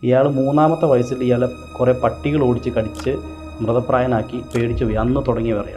ഇയാൾ മൂന്നാമത്തെ വയസ്സിൽ ഇയാളെ കുറേ പട്ടികൾ ഓടിച്ച് കടിച്ച് മൃതപ്രായനാക്കി പേടിച്ചു പോയി അന്ന് തുടങ്ങിയ പറയാം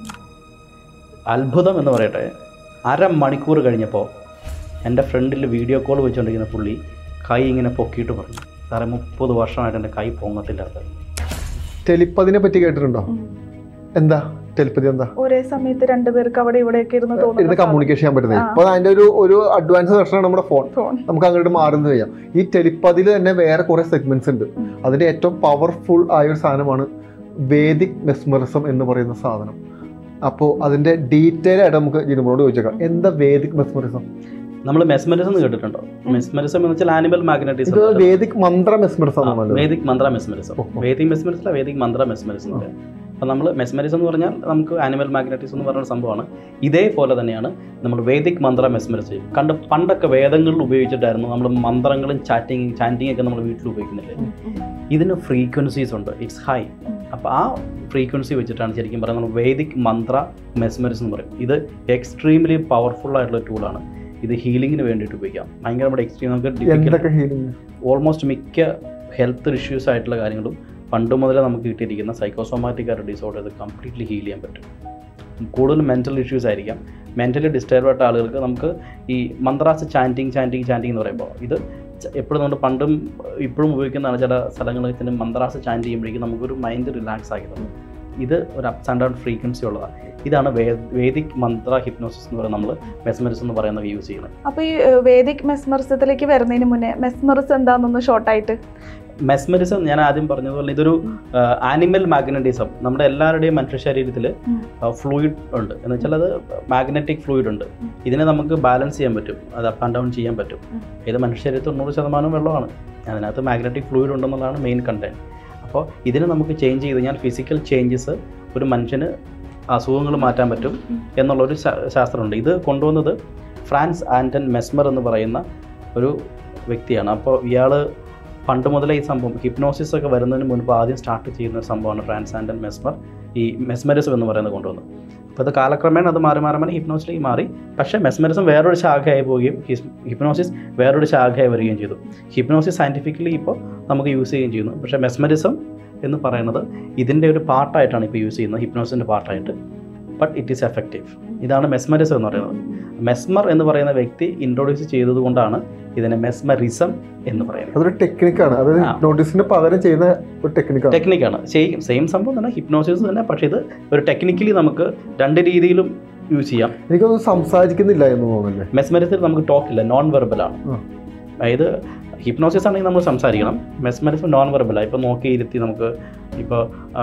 അത്ഭുതം എന്ന് പറയട്ടെ അരമണിക്കൂർ കഴിഞ്ഞപ്പോൾ എൻ്റെ ഫ്രണ്ടിൽ വീഡിയോ കോൾ വെച്ചുകൊണ്ടിരിക്കുന്ന പുള്ളി കൈ ഇങ്ങനെ പൊക്കിയിട്ട് പറഞ്ഞു സാറേ മുപ്പത് വർഷമായിട്ട് എൻ്റെ കൈ പൊങ്ങത്തില്ല സാർ ടെലിപ്പതിനെ പറ്റി കേട്ടിട്ടുണ്ടോ എന്താ ടെലിപ്പതി എന്താ ഒരേ സമയത്ത് രണ്ടുപേർക്ക് അവിടെ ഇവിടെയൊക്കെ ഇരുന്ന് ഇരുന്ന് തോന്നുന്നു കമ്മ്യൂണിക്കേഷൻ ചെയ്യാൻ പറ്റുന്നത് ആ. ഇപ്പൊ അതിന്റെ ഒരു ഒരു അഡ്വാൻസ് വെർഷനാണ് നമ്മുടെ ഫോൺ ഫോൺ നമുക്ക് അങ്ങോട്ട് മാറുന്നത് ചെയ്യാം ഈ ടെലിപ്പതിൽ തന്നെ വേറെ കുറെ സെഗ്മെന്റ്സ് ഉണ്ട് ഉം. അതിന്റെ ഏറ്റവും പവർഫുൾ ആയ ഒരു സാധനമാണ് വേദിക് മെസ്മറിസം എന്ന് പറയുന്ന സാധനം അപ്പോൾ അതിന്റെ ഡീറ്റെയിൽ ആയിട്ട് നമുക്ക് ജിനുമോട് ചോദിച്ചേക്കാം എന്താ വേദിക് മെസ്മറിസം നമ്മൾ മെസ്മരിസം എന്ന് കേട്ടിട്ടുണ്ടോ മെസ്മരിസം എന്ന് വെച്ചാൽ ആനിമൽ ഇത് മാഗ്നറ്റിസം വേദിക് മന്ത്ര മെസ്മറിസം ആ, ആണല്ലോ വേദിക് മന്ത്ര മെസ്മരിസം ഓ, ഓ. വേദിക് മെസ്മരിസം അല്ല വേദിക് മന്ത്ര മെസ്മരിസം എന്ന് പറയും അപ്പം നമ്മൾ മെസ്മരിസം എന്ന് പറഞ്ഞാൽ നമുക്ക് ആനിമൽ മാഗ്നറ്റിസം എന്ന് പറയുന്ന സംഭവമാണ് ഇതേപോലെ തന്നെയാണ് നമ്മൾ വേദിക് മന്ത്ര മെസ്മരിസം കണ്ട് പണ്ടൊക്കെ വേദങ്ങളിൽ ഉപയോഗിച്ചിട്ടായിരുന്നു നമ്മൾ മന്ത്രങ്ങളും ചാറ്റിങ് ചാൻറ്റിങ് ഒക്കെ നമ്മൾ വീട്ടിൽ ഉപയോഗിക്കുന്നില്ലേ ഇതിന് ഫ്രീക്വൻസീസ് ഉണ്ട് ഇറ്റ്സ് ഹൈ അപ്പോൾ ആ ഫ്രീക്വൻസി വെച്ചിട്ടാണ് ശരിക്കും പറയുന്നത് നമ്മൾ വേദിക് മന്ത്ര മെസ്മരിസം എന്ന് പറയും ഇത് എക്സ്ട്രീംലി പവർഫുൾ ആയിട്ടുള്ള ടൂളാണ് ഇത് ഹീലിങ്ങിന് വേണ്ടിയിട്ട് ഉപയോഗിക്കാം ഭയങ്കര നമ്മുടെ എക്സ്ട്രീം നമുക്ക് difficult എന്തൊക്കെ ഹീലിംഗ് ഓൾമോസ്റ്റ് മിക്ക ഹെൽത്ത് ഇഷ്യൂസ് ആയിട്ടുള്ള കാര്യങ്ങളും പണ്ട് മുതലേ നമുക്ക് കിട്ടിയിരിക്കുന്ന സൈക്കോസോമാറ്റിക് ആയിട്ട് ഡിസോർഡർ കംപ്ലീറ്റ്ലി ഹീൽ ചെയ്യാൻ പറ്റും കൂടുതൽ മെൻ്റൽ ഇഷ്യൂസ് ആയിരിക്കാം മെൻ്റലി ഡിസ്റ്റർബ് ആയിട്ട് ആളുകൾക്ക് നമുക്ക് ഈ മന്ത്രാസ് ചാൻറ്റിങ് ചാൻറ്റിങ് ചാൻറ്റിങ് എന്ന് പറയുമ്പോൾ ഇത് എപ്പോഴും നമ്മൾ പണ്ടും ഇപ്പോഴും ഉപയോഗിക്കുന്നതാണ് ചില സ്ഥലങ്ങളിൽ തന്നെ മന്ത്രാസ് ചാൻറ്റ് ചെയ്യുമ്പോഴേക്കും നമുക്കൊരു മൈൻഡ് റിലാക്സ് ആക്കി തന്നു ഇത് ഒരു അപ്സ് ആൻഡ് ഡൗൺ ഫ്രീക്വൻസി ഉള്ളതാണ് ഇതാണ് വേ വേദിക് മന്ത്ര ഹിപ്നോസിസ് എന്ന് പറയുന്നത് നമ്മൾ മെസ്മരിസം എന്ന് പറയുന്നത് യൂസ് ചെയ്യുന്നത് അപ്പൊ ഈ ഏഹ്, വേദിക് മെസ്മറിസത്തിലേക്ക് വരുന്നതിന് മുന്നേ മെസ്മറിസ് എന്താണെന്നൊന്ന് ഷോർട്ടായിട്ട് മെസ്മരിസം ഞാൻ ആദ്യം പറഞ്ഞതുപോലെ ഇതൊരു ആനിമൽ മാഗ്നറ്റിസം നമ്മുടെ എല്ലാവരുടെയും മനുഷ്യ ശരീരത്തിൽ ഉം. ഫ്ലൂയിഡ് ഉണ്ട് എന്ന് വെച്ചാൽ അത് മാഗ്നറ്റിക് ഫ്ലൂയിഡ് ഉണ്ട് ഉം. ഇതിനെ നമുക്ക് ബാലൻസ് ചെയ്യാൻ പറ്റും അത് അപ്പ് ആൻഡ് ഡൗൺ ചെയ്യാൻ പറ്റും ഉം. ഇത് മനുഷ്യ ശരീരത്തിൽ തൊണ്ണൂറ് ശതമാനം വെള്ളമാണ് അതിനകത്ത് മാഗ്നറ്റിക് ഫ്ലൂയിഡ് ഉണ്ടെന്നുള്ളതാണ് മെയിൻ കണ്ടന്റ് അപ്പോൾ ഇതിനെ നമുക്ക് ചേഞ്ച് ചെയ്ത് കഴിഞ്ഞാൽ ഫിസിക്കൽ ചേഞ്ചസ് ഒരു മനുഷ്യന് അസുഖങ്ങൾ മാറ്റാൻ പറ്റും ഉം. എന്നുള്ളൊരു ശാ- ശാസ്ത്രമുണ്ട് ഇത് കൊണ്ടുവന്നത് ഫ്രാൻസ് ആൻറ്റൺ മെസ്മർ എന്ന് പറയുന്ന ഒരു വ്യക്തിയാണ് അപ്പോൾ ഇയാൾ പണ്ട് മുതലേ ഈ സംഭവം ഹിപ്നോസിസ് ഒക്കെ വരുന്നതിന് മുൻപ് ആദ്യം സ്റ്റാർട്ട് ചെയ്യുന്ന ഒരു സംഭവമാണ് ഫ്രാൻസ് ആൻഡൻ മെസ്മർ ഈ മെസ്മരിസം എന്ന് പറയുന്നത് കൊണ്ടുവന്നു അപ്പോൾ അത് കാലക്രമേണ അത് മാറി മാറി മാറി ഹിപ്നോസിലേക്ക് മാറി പക്ഷേ മെസ്മരിസം വേറൊരു ശാഖയായി പോവുകയും ഹിസ്- ഹിപ്നോസിസ് വേറൊരു ശാഖയായി വരികയും ചെയ്തു ഹിപ്നോസിസ് സയൻറ്റിഫിക്കലി ഇപ്പോൾ നമുക്ക് യൂസ് ചെയ്യുകയും ചെയ്യുന്നു പക്ഷേ മെസ്മരിസം എന്ന് പറയുന്നത് ഇതിൻ്റെ ഒരു പാർട്ടായിട്ടാണ് ഇപ്പോൾ യൂസ് ചെയ്യുന്നത് ഹിപ്നോസിൻ്റെ പാർട്ടായിട്ട് ബട്ട് ഇറ്റ് ഈസ് എഫക്റ്റീവ് ഇതാണ് മെസ്മരിസം എന്ന് പറയുന്നത് മെസ്മർ എന്ന് പറയുന്ന വ്യക്തി ഇൻട്രൊഡ്യൂസ് ചെയ്തതുകൊണ്ടാണ് ഇതിനെ മെസ്മറിസം എന്ന് പറയുന്നത് അതൊരു ടെക്നിക്കാണ് അത് ആ. നോട്ടീസിന് പകരം ചെയ്യുന്ന ഒരു ടെക്നിക്കാണ് ടെക്നിക്കാണ് സെയിം സെയിം സംഭവം തന്നെ ഹിപ്നോസിസ് തന്നെ പക്ഷേ ഇത് ഒരു ടെക്നിക്കലി നമുക്ക് രണ്ട് രീതിയിലും യൂസ് ചെയ്യാം എനിക്കൊന്നും സംസാരിക്കുന്നില്ല എന്ന് തോന്നുന്നില്ലേ മെസ്മരിസിൽ നമുക്ക് ടോക്ക് ഇല്ല നോൺ വെർബലാണ് ആ. അതായത് ഹിപ്നോസിസ് ആണെങ്കിൽ നമ്മൾ സംസാരിക്കണം മെസ്മരിസം നോൺ വെർബലാണ് ഇപ്പോൾ നോക്കിയിരുത്തി നമുക്ക് ഇപ്പോൾ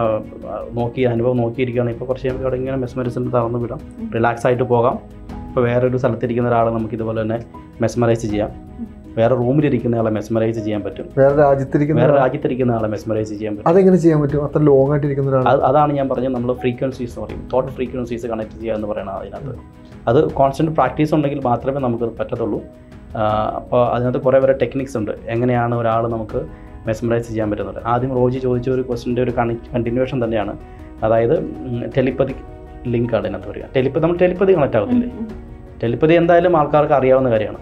നോക്കി അനുഭവം നോക്കിയിരിക്കുകയാണ് ഇപ്പോൾ കുറച്ച് കഴിയുമ്പോൾ അവിടെ ഇങ്ങനെ മെസ്മരിസിൽ തളർന്നു വിടാം റിലാക്സ് ആയിട്ട് പോകാം ഇപ്പോൾ വേറൊരു സ്ഥലത്തിരിക്കുന്ന ഒരാളെ നമുക്ക് ഇതുപോലെ തന്നെ മെസ്മറൈസ് ചെയ്യാം വേറെ റൂമിലിരിക്കുന്ന ആളെ മെസ്മറൈസ് ചെയ്യാൻ പറ്റും വേറെ രാജ്യത്തിരിക്കുന്ന വേറെ ഒരാൾ- രാജ്യത്തിരിക്കുന്ന ആളെ മെസ്മറൈസ് ചെയ്യാൻ പറ്റും അതെങ്ങനെ ചെയ്യാൻ പറ്റും അത്ര ലോങ് ആയിട്ട് ഇരിക്കുന്ന ഒരാൾ അത് അതാണ് ഞാൻ പറഞ്ഞത് നമ്മൾ ഫ്രീക്വൻസീസ് എന്ന് പറയും തോട്ട് ഫ്രീക്വൻസീസ് കണക്ട് ചെയ്യുക എന്ന് പറയുന്നത് അതിനകത്ത് അത് കോൺസ്റ്റൻറ്റ് പ്രാക്ടീസ് ഉണ്ടെങ്കിൽ മാത്രമേ നമുക്കത് പറ്റത്തുള്ളൂ അപ്പോൾ അതിനകത്ത് കുറേ വേറെ ടെക്നിക്സ് ഉണ്ട് എങ്ങനെയാണ് ഒരാൾ നമുക്ക് മെസ്മറൈസ് ചെയ്യാൻ പറ്റുന്നത് ആദ്യം റോജി ചോദിച്ച ഒരു ക്വസ്റ്റിൻ്റെ ഒരു കണ്ടിന്യൂഷൻ തന്നെയാണ് അതായത് ടെലിപ്പതി ലിങ്ക് ആണ് ഇതിനകത്ത് വരിക ടെലിപ്പതി നമ്മൾ ടെലിപ്പതി കണക്ട് ആകത്തില്ലേ ടെലിപ്പതി എന്തായാലും ആൾക്കാർക്ക് അറിയാവുന്ന കാര്യമാണ്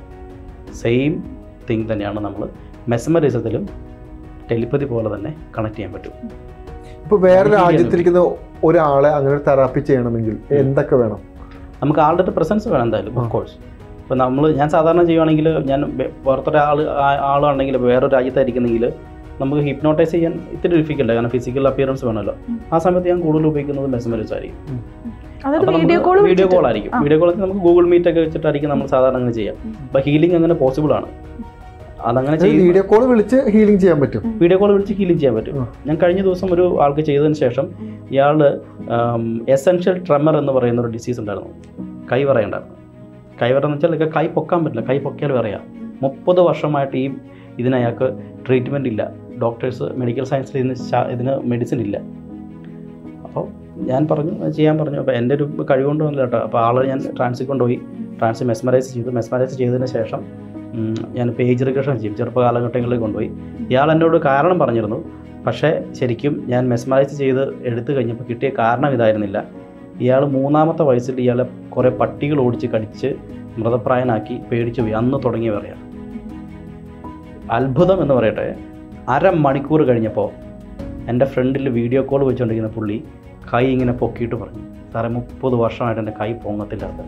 സെയിം തിങ് തന്നെയാണ് നമ്മൾ മെസ്മറിസത്തിലും ടെലിപ്പതി പോലെ തന്നെ കണക്ട് ചെയ്യാൻ പറ്റും ഇപ്പൊ വേറെ എനിക്ക് രാജ്യത്തിരിക്കുന്ന ഒരാളെ അങ്ങനെ ഒരു തെറാപ്പി ചെയ്യണമെങ്കിൽ എന്തൊക്കെ വേണം നമുക്ക് ആളുടെ പ്രസൻസ് വേണം എന്തായാലും ആ. ഓഫ് കോഴ്സ് ഇപ്പോൾ നമ്മൾ ഞാൻ സാധാരണ ചെയ്യുവാണെങ്കിൽ ഞാൻ വെ- പുറത്തൊരാൾ ആളാണെങ്കിൽ വേറൊരു രാജ്യത്തായിരിക്കുന്നെങ്കിൽ നമുക്ക് ഹിപ്നോട്ടൈസ് ചെയ്യാൻ ഇത്തിരി ഡിഫിക്കൽട്ട് കാരണം ഫിസിക്കൽ അപ്പിയറൻസ് വേണമല്ലോ ഉം. ആ സമയത്ത് ഞാൻ കൂടുതൽ ഉപയോഗിക്കുന്നത് മെസ്മരിസ് ആയിരിക്കും അതായത് അപ്പോൾ വീഡിയോ നമുക്ക് കോൾ വീഡിയോ കോൾ ആയിരിക്കും ആ. വീഡിയോ കോൾ നമുക്ക് ഗൂഗിൾ മീറ്റ് ഒക്കെ വെച്ചിട്ടായിരിക്കും നമ്മൾ സാധാരണ അങ്ങനെ ചെയ്യാം ഉം. അപ്പോൾ ഹീലിംഗ് അങ്ങനെ പോസിബിൾ ആണ് അതങ്ങനെ ചെയ്യും വീഡിയോ കോൾ വിളിച്ച് ഹീലിംഗ് ചെയ്യാൻ പറ്റും വീഡിയോ കോൾ വിളിച്ച് ഹീലിംഗ് ചെയ്യാൻ പറ്റും ആ. ഞാൻ കഴിഞ്ഞ ദിവസം ഒരു ആൾക്ക് ചെയ്തതിന് ശേഷം ഇയാൾ എസെൻഷ്യൽ ട്രെമർ എന്ന് പറയുന്ന ഒരു ഡിസീസ് ഉണ്ടായിരുന്നു കൈവറ ഉണ്ടായിരുന്നു കൈവറ എന്ന് വെച്ചാൽ കൈ പൊക്കാൻ പറ്റില്ല കൈ പൊക്കിയാൽ പറയാം മുപ്പത് വർഷമായിട്ട് ഈ ഇതിന് അയാൾക്ക് ട്രീറ്റ്മെൻ്റ് ഇല്ല ഡോക്ടേഴ്സ് മെഡിക്കൽ സയൻസിൽ ഇതിന് ശാ- ഇതിന് മെഡിസിൻ ഇല്ല അപ്പോൾ ഞാൻ പറഞ്ഞു അത് ചെയ്യാൻ പറഞ്ഞു അപ്പോൾ എൻ്റെ ഒരു കഴിവുകൊണ്ടൊന്നുമില്ല കേട്ടോ അപ്പോൾ ആളെ ഞാൻ ട്രാൻസിൽ കൊണ്ടുപോയി ട്രാൻസ് മെസ്മറൈസ് ചെയ്തു മെസ്മറൈസ് ചെയ്തതിന് ശേഷം ഉം, ഞാൻ പേജ് റിഗ്രഷൻ ചെയ്യും ചെറുപ്പ കാലഘട്ടങ്ങളിൽ കൊണ്ടുപോയി ഇയാൾ എന്നോട് കാരണം പറഞ്ഞിരുന്നു പക്ഷേ ശരിക്കും ഞാൻ മെസ്മറൈസ് ചെയ്ത് എടുത്തു കഴിഞ്ഞപ്പോൾ കിട്ടിയ കാരണം ഇതായിരുന്നില്ല ഇയാൾ മൂന്നാമത്തെ വയസ്സിൽ ഇയാളെ കുറേ പട്ടികൾ ഓടിച്ച് കടിച്ച് മൃതപ്രായനാക്കി പേടിച്ചു പോയി അന്ന് തുടങ്ങിയ പറയാം അത്ഭുതം എന്ന് പറയട്ടെ അരമണിക്കൂർ കഴിഞ്ഞപ്പോൾ എൻ്റെ ഫ്രണ്ടിൽ വീഡിയോ കോൾ വെച്ചുകൊണ്ടിരിക്കുന്ന പുള്ളി കൈ ഇങ്ങനെ പൊക്കിയിട്ട് പറഞ്ഞു സാറേ മുപ്പത് വർഷമായിട്ട് എൻ്റെ കൈ പൊങ്ങത്തില്ലാത്ത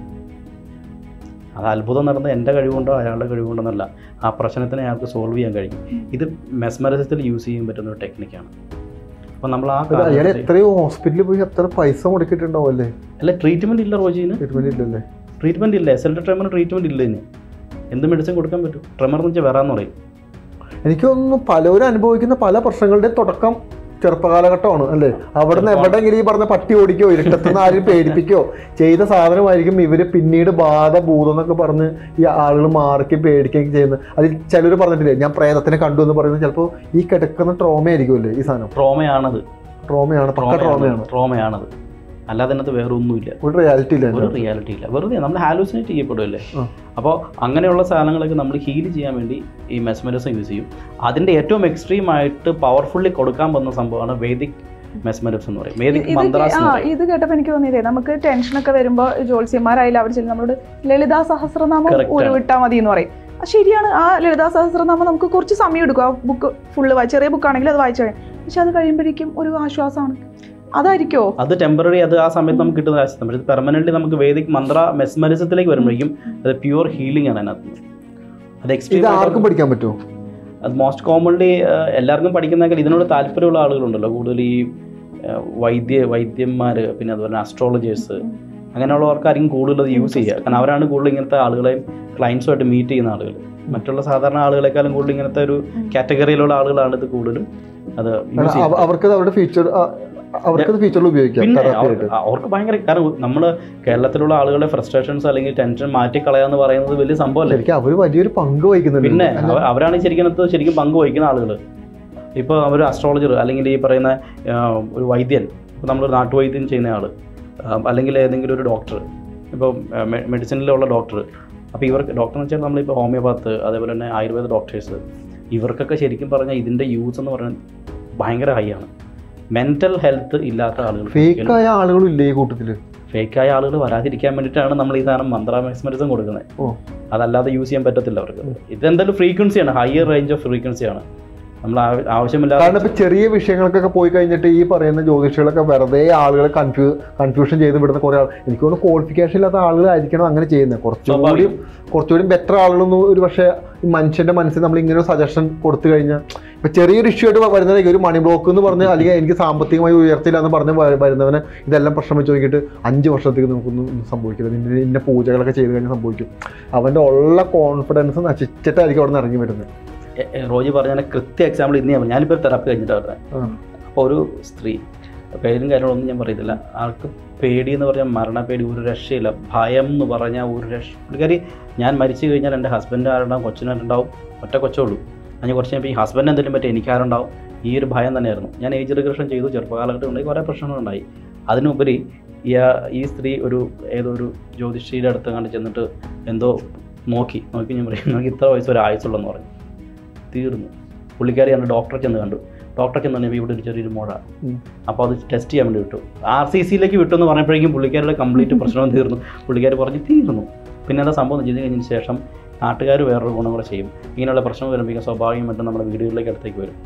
അത് അത്ഭുതം നടന്നത് എൻ്റെ കഴിവുകൊണ്ടോ അയാളുടെ കഴിവുകൊണ്ടോന്നല്ല ആ പ്രശ്നത്തിനെ അയാൾക്ക് സോൾവ് ചെയ്യാൻ കഴിയും ഇത് മെസ്മറിസത്തിൽ യൂസ് ചെയ്യാൻ പറ്റുന്ന ഒരു ടെക്നിക്കാണ് അപ്പോൾ നമ്മൾ ആ അയാൾ കാലഘട്ടത്തിൽ- എത്രയോ ഹോസ്പിറ്റലിൽ പോയി എത്ര പൈസ മുടക്കിയിട്ടുണ്ടാവും അല്ലേ അല്ല ട്രീറ്റ്മെൻറ്റ് ഇല്ല റോജീന് ട്രീറ്റ്മെന്റ് ഇല്ലല്ലേ ട്രീറ്റ്മെൻറ്റ് ഇല്ല എസ് എൽ ട്രെമറിന് ട്രീറ്റ്മെൻറ്റ് ഇല്ല ഇനി എന്ത് മെഡിസിൻ കൊടുക്കാൻ പറ്റും ട്രെമർ എന്ന് വെച്ചാൽ വരാമെന്ന് പറയും എനിക്ക് തോന്നുന്നു പലരും അനുഭവിക്കുന്ന പല പ്രശ്നങ്ങളുടെ തുടക്കം ചെറുപ്പകാലഘട്ടമാണ് അല്ലേ അവിടെ നിന്ന് ചെറുപ്പം. എവിടെയെങ്കിലും ഈ പറഞ്ഞ പട്ടി ഓടിക്കോ ഇരുട്ടത്തുനിന്ന് ആരും പേടിപ്പിക്കോ ചെയ്ത സാധനമായിരിക്കും ഇവര് പിന്നീട് ബാധ ഭൂതം എന്നൊക്കെ പറഞ്ഞ് ഈ ആളുകൾ മാറിക്കും പേടിക്കുകയും ചെയ്യുന്നത് അതിൽ ചിലർ പറഞ്ഞിട്ടില്ലേ ഞാൻ പ്രേതത്തിനെ കണ്ടു എന്ന് പറയുന്നത് ചിലപ്പോൾ ഈ കിടക്കുന്ന ട്രോമ ആയിരിക്കുമല്ലേ ഈ സാധനം ട്രോമയാണത് ട്രോമയാണ് പക്ക ട്രോമയാണ് ട്രോമയാണത് അല്ലാതെ അതിനകത്ത് വേറെ ഒന്നുമില്ല ഒരു റിയാലിറ്റി ഇല്ല ഒരു അതിനകത്ത്. റിയാലിറ്റി ഇല്ല വെറുതെ നമ്മൾ ഹാലൂസിനേറ്റ് ചെയ്യപ്പെടുമല്ലേ ആ. അപ്പോൾ അങ്ങനെയുള്ള സാധനങ്ങളൊക്കെ നമ്മൾ ഹീൽ ചെയ്യാൻ വേണ്ടി ഈ മെസ്മരിസം യൂസ് ചെയ്യും അതിൻ്റെ ഏറ്റവും എക്സ്ട്രീം ആയിട്ട് പവർഫുള്ളി കൊടുക്കാൻ പോകുന്ന സംഭവമാണ് വേദിക് മെസ്മരിസം എന്ന് പറയും വേദിക് ഇത് മന്ത്രാസ് ആ എന്ന് പറയും ഇത് കേട്ടപ്പോൾ എനിക്ക് തോന്നിയതേ നമുക്ക് ടെൻഷനൊക്കെ വരുമ്പോൾ ജോത്സ്യന്മാരായാലും അവർ ചെല്ലും നമ്മളോട് ലളിതാ സഹസ്രനാമം Correct ആണ്. ഉരുവിട്ടാൽ മതി എന്ന് പറയും ആ ശരിയാണ് ആ ലളിതാ സഹസ്രനാമം നമുക്ക് കുറച്ച് സമയം എടുക്കും ആ ബുക്ക് ഫുള്ള് വായി ചെറിയ ബുക്കാണെങ്കിൽ അത് വായിച്ചു കഴിയും പക്ഷെ അത് കഴിയുമ്പോഴേക്കും ഒരു ആശ്വാസമാണ് അതായിരിക്കോ അത് ടെമ്പററി അത് ആ സമയത്ത് നമുക്ക് കിട്ടുന്ന ആശയം പക്ഷേ പെർമനൻ്റ് നമുക്ക് വേദിക് മന്ത്ര മെസ്മരിസത്തിലേക്ക് വരുമ്പോഴേക്കും അത് പ്യുവർ ഹീലിംഗ് ആണ് അതിനകത്ത് അത് ഇത് എക്സ്ട്രീം ആർക്കും പഠിക്കാൻ പറ്റുമോ അത് മോസ്റ്റ് കോമൺലി എല്ലാവർക്കും പഠിക്കുന്നതെങ്കിൽ ഇതിനോട് താല്പര്യമുള്ള ആളുകളുണ്ടല്ലോ കൂടുതൽ ഈ ആ, വൈദ്യ വൈദ്യന്മാർ പിന്നെ അതുപോലെ അസ്ട്രോളജേഴ്സ് അങ്ങനെയുള്ളവർക്കായിരിക്കും കൂടുതൽ അത് യൂസ് ചെയ്യുക കാരണം അവരാണ് കൂടുതൽ ഇങ്ങനത്തെ ആളുകളെയും ക്ലയൻസുമായിട്ട് മീറ്റ് ചെയ്യുന്ന ആളുകൾ മറ്റുള്ള സാധാരണ ആളുകളെക്കാളും കൂടുതൽ ഇങ്ങനത്തെ ഒരു കാറ്റഗറിയിലുള്ള ആളുകളാണ് ഇത് കൂടുതലും അത് യൂസ് അവ- ചെയ്യുന്നത് അവർക്ക് അവരുടെ ഫീച്ചർ അവർക്ക് ഫീച്ചറിൽ ഉപയോഗിക്കാം പിന്നെ therapy അവർ- ആയിട്ട്. അവർക്ക് ഭയങ്കര കാരണം നമ്മൾ കേരളത്തിലുള്ള ആളുകളുടെ ഫ്രസ്ട്രേഷൻസ് അല്ലെങ്കിൽ ടെൻഷൻ മാറ്റി കളയാന്ന് പറയുന്നത് വലിയ സംഭവമല്ലേ ശരിക്കും അവര് വലിയൊരു പങ്ക് വഹിക്കുന്നുണ്ട് പിന്നെ അല്ലേ? അവ- അവരാണ് ശരിക്കും അതിനകത്ത് ശരിക്കും പങ്ക് വഹിക്കുന്ന ആളുകൾ ഇപ്പോൾ ഒരു അസ്ട്രോളജർ അല്ലെങ്കിൽ ഈ പറയുന്ന ആ, ഒരു വൈദ്യൻ ഇപ്പോൾ നമ്മളൊരു നാട്ടുവൈദ്യം ചെയ്യുന്ന ആൾ അല്ലെങ്കിൽ ഏതെങ്കിലും ഒരു ഡോക്ടർ ഇപ്പോൾ മെഡിസിനിലുള്ള ഡോക്ടർ അപ്പോൾ ഇവർക്ക് ഡോക്ടർ എന്ന് വെച്ചാൽ നമ്മളിപ്പോൾ ഹോമിയോപാത്ത് അതേപോലെ തന്നെ ആയുർവേദ ഡോക്ടേഴ്സ് ഇവർക്കൊക്കെ ശരിക്കും പറഞ്ഞാൽ ഇതിൻ്റെ യൂസ് എന്ന് പറയുന്നത് ഭയങ്കര ഹൈ ആണ് മെൻ്റൽ ഹെൽത്ത് ഇല്ലാത്ത ആളുകൾ ഫേക്ക് ആയ ആളുകളും ഇല്ലേ ഈ കൂട്ടത്തില് ഫേക്കായ ആളുകൾ വരാതിരിക്കാൻ വേണ്ടിയിട്ടാണ് നമ്മൾ ഈ സാധനം മന്ത്ര മെസ്മരിസം കൊടുക്കുന്നത് ഓ. അതല്ലാതെ യൂസ് ചെയ്യാൻ പറ്റത്തില്ല അവർക്ക് ഇതെന്തായാലും ഫ്രീക്വൻസിയാണ് ഹയർ റേഞ്ച് ഓഫ് ഫ്രീക്വൻസിയാണ് നമ്മൾ ആവ- ആവശ്യമില്ലാതെ കാരണം ഇപ്പൊ ചെറിയ വിഷയങ്ങൾക്കൊക്കെ പോയി കഴിഞ്ഞിട്ട് ഈ പറയുന്ന ജ്യോതിഷികളൊക്കെ വെറുതെ ആളുകളെ കൺഫ്യൂ കൺഫ്യൂഷൻ ചെയ്ത് വിടുന്ന കുറെ ആൾ എനിക്ക് തോന്നുന്നു ക്വാളിഫിക്കേഷൻ ഇല്ലാത്ത ആളുകളായിരിക്കണം അങ്ങനെ ചെയ്യുന്നത് കുറച്ചുകൂടി സ്വാഭാവികം. കുറച്ചുകൂടി ബെറ്റർ ആളുകളൊന്നും ഒരു പക്ഷേ ഈ മനുഷ്യന്റെ മനസ്സിൽ നമ്മൾ ഇങ്ങനെ ഒരു സജഷൻ കൊടുത്തു കഴിഞ്ഞാൽ ഇപ്പൊ ചെറിയൊരു ഇഷ്യൂ ആയിട്ട് വരുന്നതായിരിക്കും ഒരു മണി ബ്ലോക്ക് എന്ന് പറഞ്ഞ് അല്ലെങ്കിൽ എനിക്ക് സാമ്പത്തികമായി ഉയർത്തില്ല എന്ന് പറഞ്ഞ് വ- വരുന്നവന് ഇതെല്ലാം പ്രശ്നം വെച്ച് നോക്കിയിട്ട് അഞ്ച് വർഷത്തേക്ക് നമുക്കൊന്നും ഒന്നും സംഭവിക്കില്ല നിന്റെ ഇന്ന പൂജകളൊക്കെ ചെയ്ത് കഴിഞ്ഞാൽ സംഭവിക്കും അവന്റെ ഉള്ള കോൺഫിഡൻസ് നശിച്ചിട്ടായിരിക്കും അവിടെ നിന്ന് ഇറങ്ങി വരുന്നത് എ- എ- റോജി പറഞ്ഞ കൃത്യ എക്സാമ്പിൾ ഇന്ന് ഞാൻ പറഞ്ഞു. ഞാനിപ്പോൾ തെറാപ്പി കഴിഞ്ഞിട്ട് പറഞ്ഞത് ആ. അപ്പോൾ ഒരു സ്ത്രീ പേരും കാര്യങ്ങളൊന്നും ഞാൻ പറയത്തില്ല ആൾക്ക് പേടി എന്ന് പറഞ്ഞാൽ മരണപ്പേടി ഒരു രക്ഷയില്ല ഭയം എന്ന് പറഞ്ഞാൽ ഒരു രക്ഷ പുള്ളിക്കാരി ഞാൻ മരിച്ചു കഴിഞ്ഞാൽ എൻ്റെ ഹസ്ബൻഡ് ആരുണ്ടാവും കൊച്ചിനാരുണ്ടാവും ഒറ്റ കൊച്ചേ ഉള്ളൂ അതിന് കുറച്ച് കഴിയുമ്പോൾ ഈ ഹസ്ബൻഡ് എന്തെങ്കിലും പറ്റി എനിക്കാരുണ്ടാവും ഈ ഒരു ഭയം തന്നെയായിരുന്നു ഞാൻ ഏജ് റിഗ്രഷൻ ചെയ്തു ചെറുപ്പകാലഘട്ടം ഉണ്ടായി കുറേ പ്രശ്നങ്ങളുണ്ടായി അതിനുപരി ഈ ആ- ഈ സ്ത്രീ ഒരു ഏതോ ഒരു ജ്യോതിഷിയുടെ അടുത്ത് കണ്ട് ചെന്നിട്ട് എന്തോ നോക്കി നോക്കി ഞാൻ പറയും നോക്കി ഇത്ര വയസ്സ് ഒരു ആയുസുള്ളെന്ന് പറഞ്ഞു തീർന്നു പുള്ളിക്കാരി കണ്ട് ഡോക്ടറെ ചെന്ന് കണ്ടു ഡോക്ടറെ ചെന്ന് പറഞ്ഞപ്പോൾ ഇവിടെ ഒരു ചെറിയൊരു മുഴ ഉം. അപ്പോൾ അത് ടെസ്റ്റ് ചെയ്യാൻ വേണ്ടി വിട്ടു ആർ സി സിയിലേക്ക് വിട്ടു എന്ന് പറഞ്ഞപ്പോഴേക്കും പുള്ളിക്കാരുടെ കംപ്ലീറ്റ് പ്രശ്നവും തീർന്നു പുള്ളിക്കാർ പറഞ്ഞ് തീർന്നു പിന്നെ എന്താ സംഭവം എന്ന് ചെയ്ത് കഴിഞ്ഞതിന് ശേഷം നാട്ടുകാർ വേറൊരു ഗുണം കൂടെ ചെയ്യും ഇങ്ങനെയുള്ള പ്രശ്നം വരുമ്പോഴേക്കും സ്വാഭാവികമായിട്ടും നമ്മുടെ വീടുകളിലേക്ക് അടുത്തേക്ക് വരും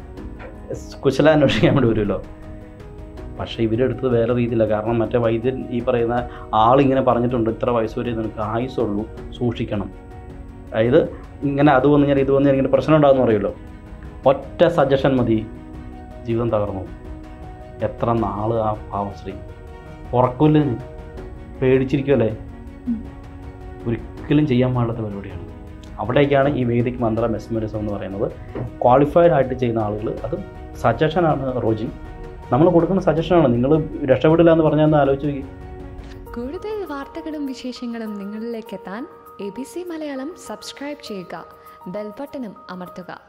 കുശല അന്വേഷിക്കാൻ വേണ്ടി വരുമല്ലോ പക്ഷേ ഇവരെടുത്തത് വേറെ രീതിയില്ല കാരണം മറ്റേ വൈദ്യൻ ഈ പറയുന്ന ആളിങ്ങനെ പറഞ്ഞിട്ടുണ്ട് ഇത്ര വയസ്സ് വരെ നിനക്ക് ആയുസുള്ളൂ സൂക്ഷിക്കണം അതായത് ഇങ്ങനെ അത് വന്നു ഞാൻ ഇത് വന്നു ഇങ്ങനെ പ്രശ്നം ഉണ്ടാകുമെന്ന് പറയുമല്ലോ ഒറ്റ സജഷൻ മതി ജീവിതം തകർന്നു പോകും. എത്ര നാള് ആ പാവം സ്ത്രീ ഉറക്കില്ല പേടിച്ചിരിക്കുമല്ലേ ഉം. ഒരിക്കലും ചെയ്യാൻ പാടില്ലാത്ത പരിപാടിയാണ് അവിടേക്കാണ് ഈ വേദിക് മന്ത്ര മെസ്മരിസം എന്ന് പറയുന്നത് ക്വാളിഫൈഡ് ആയിട്ട് ചെയ്യുന്ന ആളുകൾ അത് സജഷനാണ് റോജി നമ്മൾ കൊടുക്കുന്ന സജഷനാണ് നിങ്ങൾ രക്ഷപ്പെടില്ല എന്ന് പറഞ്ഞാൽ ഒന്ന് ആലോചിച്ച് നോക്കി കൂടുതൽ വാർത്തകളും വിശേഷങ്ങളും നിങ്ങളിലേക്ക് എത്താൻ A B C Malayalam subscribe ചെയ്യുക ബെൽബട്ടനും അമർത്തുക